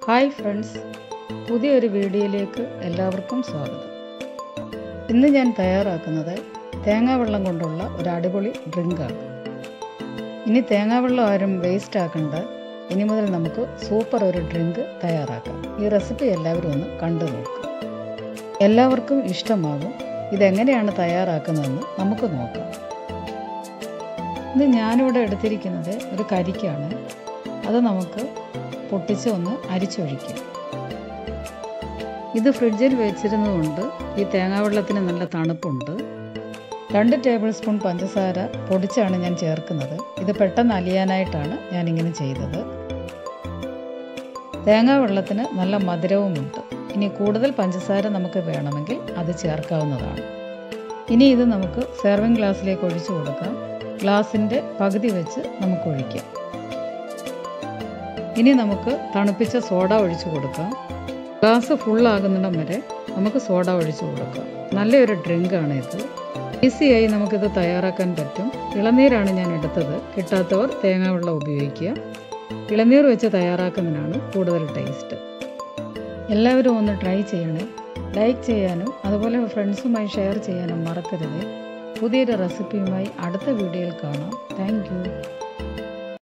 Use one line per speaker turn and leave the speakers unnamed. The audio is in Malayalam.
ഹായ് ഫ്രണ്ട്സ് പുതിയൊരു വീഡിയോയിലേക്ക് എല്ലാവർക്കും സ്വാഗതം ഇന്ന് ഞാൻ തയ്യാറാക്കുന്നത് തേങ്ങാവെള്ളം കൊണ്ടുള്ള ഒരു അടിപൊളി ഡ്രിങ്കാണ് ഇനി തേങ്ങാവെള്ളം ആരും വേസ്റ്റ് ആക്കണ്ട ഇനി മുതൽ നമുക്ക് സൂപ്പർ ഒരു ഡ്രിങ്ക് തയ്യാറാക്കാം ഈ റെസിപ്പി എല്ലാവരും ഒന്ന് കണ്ടു നോക്കുക എല്ലാവർക്കും ഇഷ്ടമാകും ഇതെങ്ങനെയാണ് തയ്യാറാക്കുന്നതെന്ന് നമുക്ക് നോക്കാം ഇത് ഞാനിവിടെ എടുത്തിരിക്കുന്നത് ഒരു കരിക്കാണ് അത് നമുക്ക് പൊട്ടിച്ച് ഒന്ന് അരിച്ചൊഴിക്കാം ഇത് ഫ്രിഡ്ജിൽ വെച്ചിരുന്നതുകൊണ്ട് ഈ തേങ്ങാവെള്ളത്തിന് നല്ല തണുപ്പുണ്ട് രണ്ട് ടേബിൾ സ്പൂൺ പഞ്ചസാര പൊടിച്ചാണ് ഞാൻ ചേർക്കുന്നത് ഇത് പെട്ടെന്ന് അലിയാനായിട്ടാണ് ഞാനിങ്ങനെ ചെയ്തത് തേങ്ങാവെള്ളത്തിന് നല്ല മധുരവുമുണ്ട് ഇനി കൂടുതൽ പഞ്ചസാര നമുക്ക് വേണമെങ്കിൽ അത് ചേർക്കാവുന്നതാണ് ഇനി ഇത് നമുക്ക് സെർവിങ് ഗ്ലാസ്സിലേക്ക് ഒഴിച്ചു കൊടുക്കാം ഗ്ലാസിൻ്റെ പകുതി വെച്ച് നമുക്ക് ഒഴിക്കാം ഇനി നമുക്ക് തണുപ്പിച്ച സോഡ ഒഴിച്ചു കൊടുക്കാം ഗ്ലാസ് ഫുള്ളാകുന്നിടം വരെ നമുക്ക് സോഡ ഒഴിച്ചു കൊടുക്കാം നല്ലൊരു ഡ്രിങ്കാണ് ഇത് ഈസിയായി നമുക്കിത് തയ്യാറാക്കാൻ പറ്റും ഇളനീരാണ് ഞാൻ എടുത്തത് കിട്ടാത്തവർ തേങ്ങാവെള്ളം ഉപയോഗിക്കുക ഇളനീർ വെച്ച് തയ്യാറാക്കുന്നതിനാണ് കൂടുതൽ ടേസ്റ്റ് എല്ലാവരും ഒന്ന് ട്രൈ ചെയ്യണേ ലൈക്ക് ചെയ്യാനും അതുപോലെ ഫ്രണ്ട്സുമായി ഷെയർ ചെയ്യാനും മറക്കരുത് പുതിയൊരു റെസിപ്പിയുമായി അടുത്ത വീഡിയോയിൽ കാണാം താങ്ക്